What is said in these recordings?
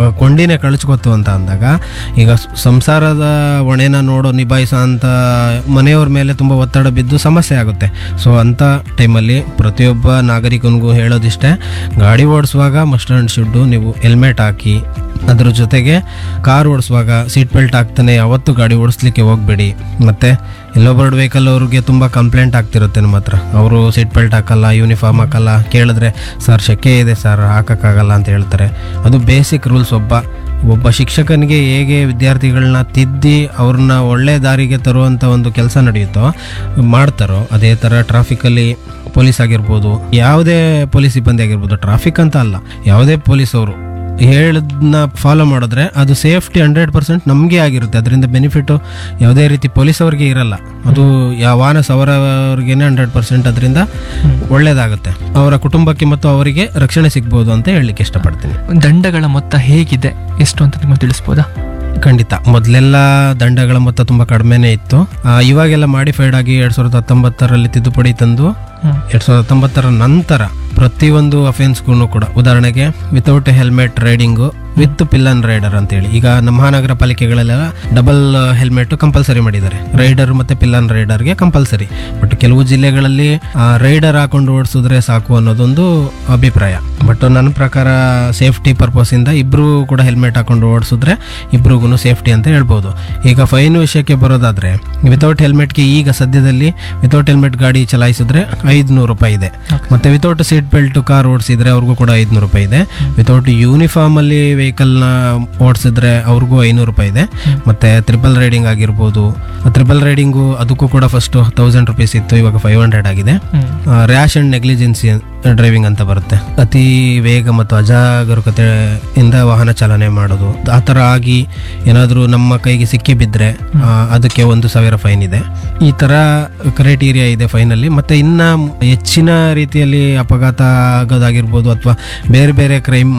ಕ- ಕೊಂಡಿನೇ ಕಳಿಸ್ಕೊತು ಅಂತ ಅಂದಾಗ ಈಗ ಸ್- ಸಂಸಾರದ ಹೊಣೆನ ನೋಡೋ ನಿಭಾಯಿಸೋ ಅಂತ ಮನೆಯವ್ರ ಮೇಲೆ ತುಂಬ ಒತ್ತಡ ಬಿದ್ದು ಸಮಸ್ಯೆ ಆಗುತ್ತೆ ಸೊ ಅಂಥ ಟೈಮಲ್ಲಿ ಪ್ರತಿಯೊಬ್ಬ ನಾಗರಿಕನಿಗೂ ಹೇಳೋದಿಷ್ಟೇ ಗಾಡಿ ಓಡಿಸುವಾಗ ಮಸ್ಟ್ ಆ್ಯಂಡ್ ಶುಡ್ಡು ನೀವು ಹೆಲ್ಮೆಟ್ ಹಾಕಿ ಅದ್ರ ಜೊತೆಗೆ ಕಾರ್ ಓಡಿಸುವಾಗ ಸೀಟ್ ಬೆಲ್ಟ್ ಹಾಕ್ತಾನೆ ಯಾವತ್ತೂ ಗಾಡಿ ಓಡಿಸ್ಲಿಕ್ಕೆ ಹೋಗಬೇಡಿ ಮತ್ತು ಎಲ್ಲೊಬ್ಬರ್ಡ್ ವೆಹಿಕಲ್ ಅವ್ರಿಗೆ ತುಂಬ ಕಂಪ್ಲೇಂಟ್ ಆಗ್ತಿರುತ್ತೆ ನಮ್ಮ ಹತ್ರ ಅವರು ಸೀಟ್ ಬೆಲ್ಟ್ ಹಾಕಲ್ಲ ಯೂನಿಫಾರ್ಮ್ ಹಾಕಲ್ಲ ಕೇಳಿದ್ರೆ ಸರ್ ಶೆಕೆ ಇದೆ ಸರ್ ಹಾಕೋಕ್ಕಾಗಲ್ಲ ಅಂತ ಹೇಳ್ತಾರೆ ಅದು ಬೇಸಿಕ್ ರೂಲ್ಸ್ ಒಬ್ಬ ಒಬ್ಬ ಶಿಕ್ಷಕನಿಗೆ ಹೇಗೆ ವಿದ್ಯಾರ್ಥಿಗಳನ್ನ ತಿದ್ದಿ ಅವ್ರನ್ನ ಒಳ್ಳೆ ದಾರಿಗೆ ತರುವಂಥ ಒಂದು ಕೆಲಸ ನಡೆಯುತ್ತೋ ಮಾಡ್ತಾರೋ ಅದೇ ಥರ ಟ್ರಾಫಿಕಲ್ಲಿ ಪೊಲೀಸ್ ಆಗಿರ್ಬೋದು ಯಾವುದೇ ಪೊಲೀಸ್ ಸಿಬ್ಬಂದಿ ಆಗಿರ್ಬೋದು ಟ್ರಾಫಿಕ್ ಅಂತ ಅಲ್ಲ ಯಾವುದೇ ಪೊಲೀಸ್ ಅವರು ಹೇಳದ್ನ ಫಾಲೋ ಮಾಡಿದ್ರೆ ಅದು ಸೇಫ್ಟಿ ಹಂಡ್ರೆಡ್ ಪರ್ಸೆಂಟ್ ನಮಗೆ ಆಗಿರುತ್ತೆ ಅದರಿಂದ ಬೆನಿಫಿಟ್ಟು ಯಾವುದೇ ರೀತಿ ಪೊಲೀಸ್ ಅವ್ರಿಗೆ ಇರಲ್ಲ ಅದು ಯಾವ ವಾಹನ ಸವಾರವ್ರಿಗೇನೆ ಹಂಡ್ರೆಡ್ ಪರ್ಸೆಂಟ್ ಅದರಿಂದ ಒಳ್ಳೇದಾಗುತ್ತೆ ಅವರ ಕುಟುಂಬಕ್ಕೆ ಮತ್ತು ಅವರಿಗೆ ರಕ್ಷಣೆ ಸಿಗ್ಬೋದು ಅಂತ ಹೇಳಲಿಕ್ಕೆ ಇಷ್ಟಪಡ್ತೀನಿ ದಂಡಗಳ ಮೊತ್ತ ಹೇಗಿದೆ ಎಷ್ಟು ಅಂತ ನಿಮಗೆ ತಿಳಿಸ್ಬೋದಾ ಖಂಡಿತ ಮೊದಲೆಲ್ಲ ದಂಡಗಳ ಮೊತ್ತ ತುಂಬ ಕಡಿಮೆನೇ ಇತ್ತು ಆ, ಇವಾಗೆಲ್ಲ ಮಾಡಿಫೈಡ್ ಆಗಿ ಎರಡ್ ಸಾವಿರದ ಹತ್ತೊಂಬತ್ತರಲ್ಲಿ ತಿದ್ದುಪಡಿ ತಂದು ಹ್ಮ್. ಎರಡ್ ಸಾವಿರದ ಹತ್ತೊಂಬತ್ತರ ನಂತರ ಪ್ರತಿಯೊಂದು ಅಫೆನ್ಸ್ಗೂ ಕೂಡ ಉದಾಹರಣೆಗೆ without helmet riding with pillion rider ಅಂತೇಳಿ ಈಗ ನಮ್ಮ ಮಹಾನಗರ ಪಾಲಿಕೆಗಳೆಲ್ಲ ಡಬಲ್ ಹೆಲ್ಮೆಟ್ ಕಂಪಲ್ಸರಿ ಮಾಡಿದ್ದಾರೆ ರೈಡರ್ ಮತ್ತೆ ಪಿಲ್ಲನ್ ರೈಡರ್ಗೆ ಕಂಪಲ್ಸರಿ ಬಟ್ ಕೆಲವು ಜಿಲ್ಲೆಗಳಲ್ಲಿ ರೈಡರ್ ಹಾಕೊಂಡು ಓಡಿಸಿದ್ರೆ ಸಾಕು ಅನ್ನೋದೊಂದು ಅಭಿಪ್ರಾಯ ಬಟ್ ನನ್ನ ಪ್ರಕಾರ ಸೇಫ್ಟಿ ಪರ್ಪಸ್ ಇಂದ ಇಬ್ರು ಕೂಡ ಹೆಲ್ಮೆಟ್ ಹಾಕೊಂಡು ಓಡಿಸಿದ್ರೆ ಇಬ್ರಿಗೂ ಸೇಫ್ಟಿ ಅಂತ ಹೇಳ್ಬೋದು ಈಗ ಫೈನ್ ವಿಷಯಕ್ಕೆ ಬರೋದಾದ್ರೆ ವಿತೌಟ್ ಹೆಲ್ಮೆಟ್ಗೆ ಈಗ ಸದ್ಯದಲ್ಲಿ ವಿತೌಟ್ ಹೆಲ್ಮೆಟ್ ಗಾಡಿ ಚಲಾಯಿಸಿದ್ರೆ ಐದುನೂರು ರೂಪಾಯಿ ಇದೆ ಮತ್ತೆ ವಿತೌಟ್ ಸೀಟ್ ಬೆಲ್ಟ್ ಕಾರ್ ಓಡಿಸಿದ್ರೆ ಅವ್ರಿಗೂ ಕೂಡ ಐದುನೂರು ರೂಪಾಯಿ ಇದೆ ವಿತೌಟ್ ಯೂನಿಫಾರ್ಮ್ ಅಲ್ಲಿ ವೆಹಿಕಲ್ನ ಓಡಿಸಿದ್ರೆ ಅವ್ರಿಗೂ ಐನೂರು ರೂಪಾಯಿ ಇದೆ ಮತ್ತೆ ತ್ರಿಬಲ್ ರೈಡಿಂಗ್ ಆಗಿರ್ಬೋದು ತ್ರಿಬಲ್ ರೈಡಿಂಗು ಅದಕ್ಕೂ ಕೂಡ ಫಸ್ಟ್ ತೌಸಂಡ್ ರುಪೀಸ್ ಇತ್ತು ಇವಾಗ ಫೈವ್ ಹಂಡ್ರೆಡ್ ಆಗಿದೆ hmm. Rash and negligence driving ಅಂತ ಬರುತ್ತೆ ಅತಿ ವೇಗ ಮತ್ತು ಅಜಾಗರೂಕತೆಯಿಂದ ವಾಹನ ಚಾಲನೆ ಮಾಡೋದು ಆ ಥರ ಆಗಿ ಏನಾದರೂ ನಮ್ಮ ಕೈಗೆ ಸಿಕ್ಕಿ ಬಿದ್ದರೆ ಅದಕ್ಕೆ ಒಂದು ಸಾವಿರ ಫೈನ್ ಇದೆ ಈ ಥರ ಕ್ರೈಟೀರಿಯಾ ಇದೆ ಫೈನಲ್ಲಿ ಮತ್ತು ಇನ್ನು ಹೆಚ್ಚಿನ ರೀತಿಯಲ್ಲಿ ಅಪಘಾತ ಆಗೋದಾಗಿರ್ಬೋದು ಅಥವಾ ಬೇರೆ ಬೇರೆ ಕ್ರೈಮ್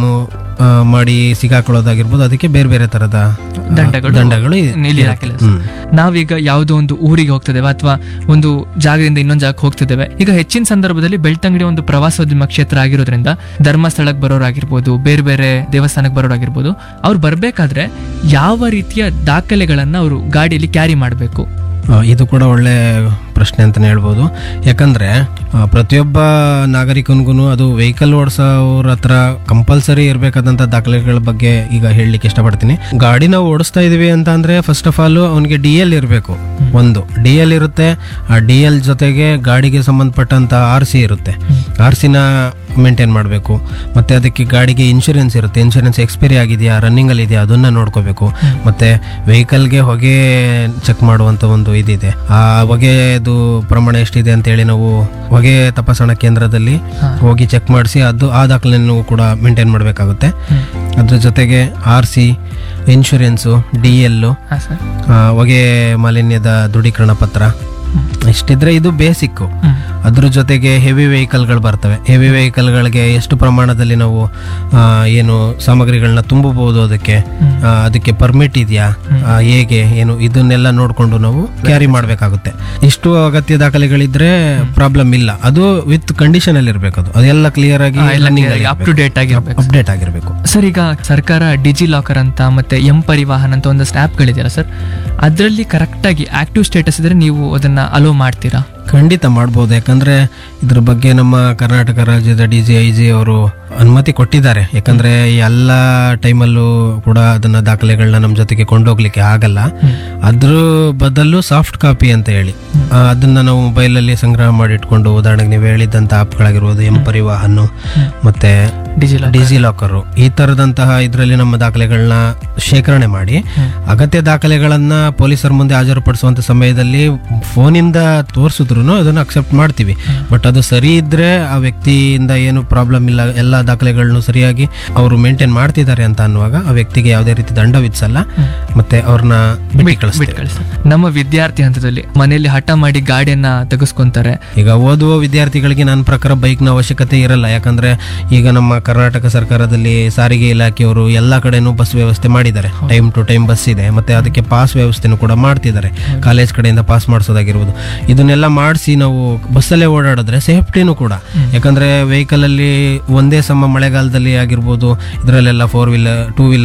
ಮಾಡಿ ಸಿಗಾಕೊಳ್ಳೋದಾಗಿರ್ಬೋದು ಅದಕ್ಕೆ ಬೇರೆ ಬೇರೆ ಥರದ ಆ, ದಂಡಗಳು ದಂಡಗಳು ಇ- ನೀಲಿ ಇರುತ್ತೆ. ಹಾಕಿಲ್ಲ ಹ್ಮ್. ನಾವೀಗ ಯಾವುದೋ ಒಂದು ಊರಿಗೆ ಹೋಗ್ತಿದ್ದೇವೆ ಅಥವಾ ಒಂದು ಜಾಗದಿಂದ ಇನ್ನೊಂದು ಜಾಗಕ್ಕೆ ಹೋಗ್ತಿದ್ದೇವೆ ಈಗ ಹೆಚ್ಚಿನ ಸಂದರ್ಭದಲ್ಲಿ ಬೆಳ್ತಂಗಡಿ ಒಂದು ಪ್ರವಾಸೋದ್ಯಮ ಕ್ಷೇತ್ರ ಆಗಿರೋದ್ರಿಂದ ಧರ್ಮಸ್ಥಳಕ್ಕೆ ಬರೋರಾಗಿರ್ಬೋದು ಬೇರೆ ಬೇರೆ ದೇವಸ್ಥಾನಕ್ಕೆ ಬರೋರಾಗಿರ್ಬೋದು ಅವ್ರು ಬರ್ಬೇಕಾದ್ರೆ ಯಾವ ರೀತಿಯ ದಾಖಲೆಗಳನ್ನ ಅವರು ಗಾಡಿಯಲ್ಲಿ ಕ್ಯಾರಿ ಮಾಡಬೇಕು ಆ, ಇದು ಕೂಡ ಒಳ್ಳೆ ಪ್ರಶ್ನೆ ಅಂತಲೇ ಹೇಳ್ಬೋದು ಯಾಕಂದರೆ ಪ್ರತಿಯೊಬ್ಬ ನಾಗರಿಕನಿಗೂ ಅದು ವೆಹಿಕಲ್ ಓಡಿಸೋರ ಹತ್ರ ಕಂಪಲ್ಸರಿ ಇರಬೇಕಾದಂಥ ದಾಖಲೆಗಳ ಬಗ್ಗೆ ಈಗ ಹೇಳಲಿಕ್ಕೆ ಇಷ್ಟಪಡ್ತೀನಿ ಗಾಡಿ ನಾವು ಓಡಿಸ್ತಾ ಇದೀವಿ ಅಂತ ಅಂದರೆ ಫಸ್ಟ್ ಆಫ್ ಆಲ್ ಅವನಿಗೆ ಡಿ ಎಲ್ ಇರಬೇಕು ಒಂದು ಡಿ ಎಲ್ ಇರುತ್ತೆ ಆ ಡಿ ಎಲ್ ಜೊತೆಗೆ ಗಾಡಿಗೆ ಸಂಬಂಧಪಟ್ಟಂಥ ಆರ್ ಸಿ ಇರುತ್ತೆ ಆರ್ ಸಿನ ಮೇಂಟೈನ್ ಮಾಡಬೇಕು ಮತ್ತು ಅದಕ್ಕೆ ಗಾಡಿಗೆ ಇನ್ಶೂರೆನ್ಸ್ ಇರುತ್ತೆ ಇನ್ಶೂರೆನ್ಸ್ ಎಕ್ಸ್ಪೈರಿ ಆಗಿದೆಯಾ ರನ್ನಿಂಗಲ್ಲಿ ಇದೆಯಾ ಅದನ್ನು ನೋಡ್ಕೋಬೇಕು ಮತ್ತು ವೆಹಿಕಲ್ಗೆ ಹೊಗೆ ಚೆಕ್ ಮಾಡುವಂಥ ಒಂದು ಇದಿದೆ ಆ ಹೊಗೆದು ಪ್ರಮಾಣ ಎಷ್ಟಿದೆ ಅಂತೇಳಿ ನಾವು ಹೊಗೆ ತಪಾಸಣಾ ಕೇಂದ್ರದಲ್ಲಿ ಹೋಗಿ ಚೆಕ್ ಮಾಡಿಸಿ ಅದು ಆ ದಾಖಲೆಯನ್ನು ಕೂಡ ಮೇಂಟೈನ್ ಮಾಡಬೇಕಾಗುತ್ತೆ ಅದ್ರ ಜೊತೆಗೆ ಆರ್ ಸಿ ಇನ್ಶೂರೆನ್ಸು ಡಿ ಎಲ್ಲು ಹಾಂ ಸರ್ ಹೊಗೆ ಮಾಲಿನ್ಯದ ದೃಢೀಕರಣ ಪತ್ರ ಇಷ್ಟಿದ್ರೆ ಇದು ಬೇಸಿಕ್ಕು ಹ್ಮ್. ಅದ್ರ ಜೊತೆಗೆ ಹೆವಿ ವೆಹಿಕಲ್ಗಳು ಬರ್ತವೆ ಹೆವಿ ವೆಹಿಕಲ್ಗಳಿಗೆ ಎಷ್ಟು ಪ್ರಮಾಣದಲ್ಲಿ ನಾವು ಆ, ಏನು ಸಾಮಗ್ರಿಗಳನ್ನ ತುಂಬಬಹುದು ಅದಕ್ಕೆ ಆ, ಅದಕ್ಕೆ ಪರ್ಮಿಟ್ ಇದೆಯಾ ಆ, ಹೇಗೆ ಏನು ಇದನ್ನೆಲ್ಲ ನೋಡಿಕೊಂಡು ನಾವು ಕ್ಯಾರಿ ಮಾಡಬೇಕಾಗುತ್ತೆ ಇಷ್ಟು ಅಗತ್ಯ ದಾಖಲೆಗಳಿದ್ರೆ ಪ್ರಾಬ್ಲಮ್ ಇಲ್ಲ ಅದು ವಿತ್ ಕಂಡೀಷನ್ ಅಲ್ಲಿ ಇರಬೇಕು ಅದು ಅದೆಲ್ಲ ಕ್ಲಿಯರ್ ಆಗಿ ಅಪ್ ಟು ಡೇಟ್ ಆಗಿರ್ಬೇಕು ಅಪ್ಡೇಟ್ ಆಗಿರಬೇಕು ಸರ್ ಈಗ ಸರ್ಕಾರ ಡಿಜಿ ಲಾಕರ್ ಅಂತ ಮತ್ತೆ ಎಂ ಪರಿವಾಹನ್ ಅಂತ ಒಂದಷ್ಟು ಆ್ಯಪ್ಗಳಿದೆಯಲ್ಲ ಸರ್ ಅದರಲ್ಲಿ ಕರೆಕ್ಟಾಗಿ ಆಕ್ಟಿವ್ ಸ್ಟೇಟಸ್ ಇದ್ರೆ ನೀವು ಅದನ್ನ ಅಲೋ ಮಾಡ್ತೀರಾ ಖಂಡಿತ ಮಾಡ್ಬೋದು ಯಾಕಂದ್ರೆ ಇದ್ರ ಬಗ್ಗೆ ನಮ್ಮ ಕರ್ನಾಟಕ ರಾಜ್ಯದ ಡಿ ಜಿ ಐ ಜಿ ಅವರು ಅನುಮತಿ ಕೊಟ್ಟಿದ್ದಾರೆ ಯಾಕಂದ್ರೆ ಎಲ್ಲ ಟೈಮಲ್ಲೂ ಕೂಡ ಅದನ್ನ ದಾಖಲೆಗಳನ್ನ ನಮ್ಮ ಜೊತೆಗೆ ಕೊಂಡೋಗ್ಲಿಕ್ಕೆ ಆಗಲ್ಲ ಅದ್ರ ಬದಲು ಸಾಫ್ಟ್ ಕಾಪಿ ಅಂತ ಹೇಳಿ ಆ, ಅದನ್ನ ನಾವು ಮೊಬೈಲಲ್ಲಿ ಸಂಗ್ರಹ ಮಾಡಿ ಇಟ್ಕೊಂಡು ಉದಾಹರಣೆಗೆ ನೀವು ಹೇಳಿದಂತ ಆಪ್ಗಳಾಗಿರ್ಬೋದು ಎಂ ಪರಿವಾಹನ್ ಮತ್ತೆ ಡಿಜಿ ಡಿಜಿ ಲಾಕರು ಈ ತರದಂತಹ ಇದರಲ್ಲಿ ನಮ್ಮ ದಾಖಲೆಗಳನ್ನ ಶೇಖರಣೆ ಮಾಡಿ ಅಗತ್ಯ ದಾಖಲೆಗಳನ್ನ ಪೊಲೀಸರ ಮುಂದೆ ಹಾಜರುಪಡಿಸುವಂತ ಸಮಯದಲ್ಲಿ ಫೋನಿಂದ ತೋರಿಸಿದ್ರು ಅದನ್ನು ಅಕ್ಸೆಪ್ಟ್ ಮಾಡ್ತೀವಿ ಬಟ್ ಅದು ಸರಿ ಇದ್ರೆ ಆ ವ್ಯಕ್ತಿಯಿಂದ ಏನು ಪ್ರಾಬ್ಲಮ್ ಇಲ್ಲ ಎಲ್ಲ ದಾಖಲೆಗಳನ್ನು ಸರಿಯಾಗಿ ಅವರು ಮೇಂಟೈನ್ ಮಾಡ್ತಿದ್ದಾರೆ ಅಂತ ಅನ್ನುವಾಗ ಆ ವ್ಯಕ್ತಿಗೆ ಯಾವುದೇ ರೀತಿ ದಂಡ ವಿಧಿಸಲ್ಲ ಮತ್ತೆ ಅವ್ರನ್ನ ಬಿಟ್ಟು ಕಳಿಸ್ತೀವಿ ಬಿಟ್ಟು ಕಳಿಸ್ತಾರೆ ನಮ್ಮ ವಿದ್ಯಾರ್ಥಿ ಹಂತದಲ್ಲಿ ಮನೆಯಲ್ಲಿ ಹಠ ಮಾಡಿ ಗಾಡಿಯನ್ನ ತೆಗೆಸ್ಕೊಂತಾರೆ ಈಗ ಓದುವ ವಿದ್ಯಾರ್ಥಿಗಳಿಗೆ ನನ್ನ ಪ್ರಕಾರ ಬೈಕ್ನ ಅವಶ್ಯಕತೆ ಇರಲ್ಲ ಯಾಕಂದ್ರೆ ಈಗ ನಮ್ಮ ಕರ್ನಾಟಕ ಸರ್ಕಾರದಲ್ಲಿ ಸಾರಿಗೆ ಇಲಾಖೆಯವರು ಎಲ್ಲ ಕಡೆನೂ ಬಸ್ ವ್ಯವಸ್ಥೆ ಮಾಡಿದ್ದಾರೆ ಟೈಮ್ ಟು ಟೈಮ್ ಬಸ್ ಇದೆ ಮತ್ತೆ ಅದಕ್ಕೆ ಪಾಸ್ ವ್ಯವಸ್ಥೆನೂ ಕೂಡ ಮಾಡ್ತಿದ್ದಾರೆ ಕಾಲೇಜ್ ಕಡೆಯಿಂದ ಪಾಸ್ ಮಾಡಿಸೋದಾಗಿರ್ಬೋದು ಇದನ್ನೆಲ್ಲ ಮಾಡಿಸಿ ನಾವು ಬಸ್ಸಲ್ಲೇ ಓಡಾಡಿದ್ರೆ ಸೇಫ್ಟಿನೂ ಕೂಡ ಯಾಕಂದ್ರೆ ವೆಹಿಕಲ್ ಅಲ್ಲಿ ಒಂದೇ ಸಮ ಮಳೆಗಾಲದಲ್ಲಿ ಆಗಿರ್ಬೋದು ಇದರಲ್ಲೆಲ್ಲ ಫೋರ್ ವೀಲರ್ ಟೂ ವೀಲರ್